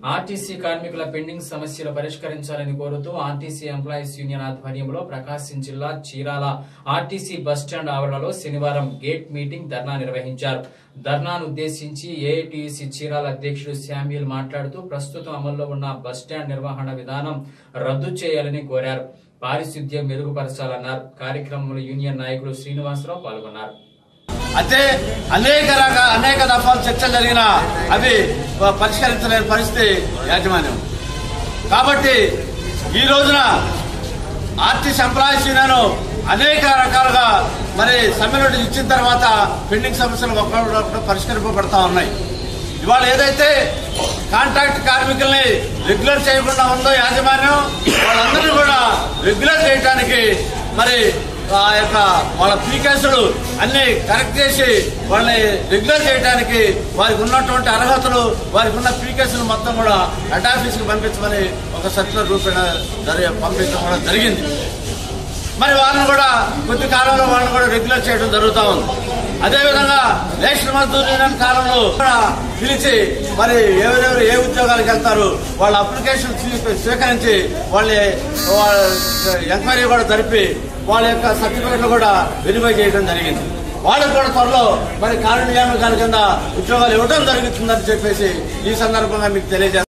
RTC కార్మికుల pending సమస్యలు పరిష్కరించాలని కోరుతూ ఆర్టీసీ ఎంప్లాయీస్ యూనియన్ ఆధ్వర్యంలో ప్రకాశం జిల్లా చీరాల ఆర్టీసీ బస్టాండ్ ఆవరణలో శనివారం గేట్ మీటింగ్ ధర్నా నిర్వహించారు ధర్నాను ఉద్దేశించి ఏఐటీయూసీ చీరాల అధ్యక్షుడు శామ్యూల్ మాట్లాడుతూ ప్రస్తుతం అమల్లో ఉన్న బస్టాండ్ నిర్వహణ విధానం రద్దు చేయాలని కోరారు పారిశుద్ధ్యం మెరుగుపరచాలన్నారు కార్యక్రమంలో యూనియన్ నాయకులు శ్రీనివాసరావు పాల్గొన్నారు అయితే అనేక రక అనేక దఫాలు చర్చలు జరిగిన అవి పరిష్కరించలేని పరిస్థితి యాజమాన్యం కాబట్టి ఈ రోజున ఆర్టీసీ ఎంప్లాయీస్ యూనియన్ అనేక రకాలుగా మరి సమ్మె నోటీస్ ఇచ్చిన తర్వాత పెండింగ్ సమస్యలు ఒక్కొక్కటి పరిష్కరింపబడతా ఉన్నాయి ఇవాళ ఏదైతే కాంట్రాక్ట్ కార్మికుల్ని రెగ్యులర్ చేయకుండా ఉందో యాజమాన్యం వాళ్ళందరినీ కూడా రెగ్యులర్ చేయడానికి మరి ఆ యొక్క వాళ్ళ పీ కేసులు అన్ని కరెక్ట్ చేసి వాళ్ళని రెగ్యులర్ చేయడానికి వారికి ఉన్నటువంటి అర్హతలు వారికి ఉన్న పీ కేసులు మొత్తం కూడా హెడ్ ఆఫీస్కి పంపించమని ఒక సర్కులర్ రూపేణ జరి పంపించడం కూడా జరిగింది మరి వాళ్ళని కూడా కొద్ది కాలంలో వాళ్ళని కూడా రెగ్యులర్ చేయడం జరుగుతూ ఉంది అదేవిధంగా రేషన్ మజ్దూర్ యూనియన్ కాలంలో కూడా పిలిచి మరి ఎవరెవరు ఏ ఉద్యోగాలకు వెళ్తారు వాళ్ళ అప్లికేషన్ స్వీ- స్వీకరించి వాళ్ళ వాళ్ళ ఎంక్వైరీ కూడా జరిపి వాళ్ళ యొక్క సర్టిఫికెట్లు కూడా వెరిఫై చేయడం జరిగింది వాళ్ళకు కూడా త్వరలో మరి కారణ నియామకాల కింద ఉద్యోగాలు ఇవ్వడం జరుగుతుందని చెప్పేసి ఈ సందర్భంగా మీకు తెలియజేస్తాను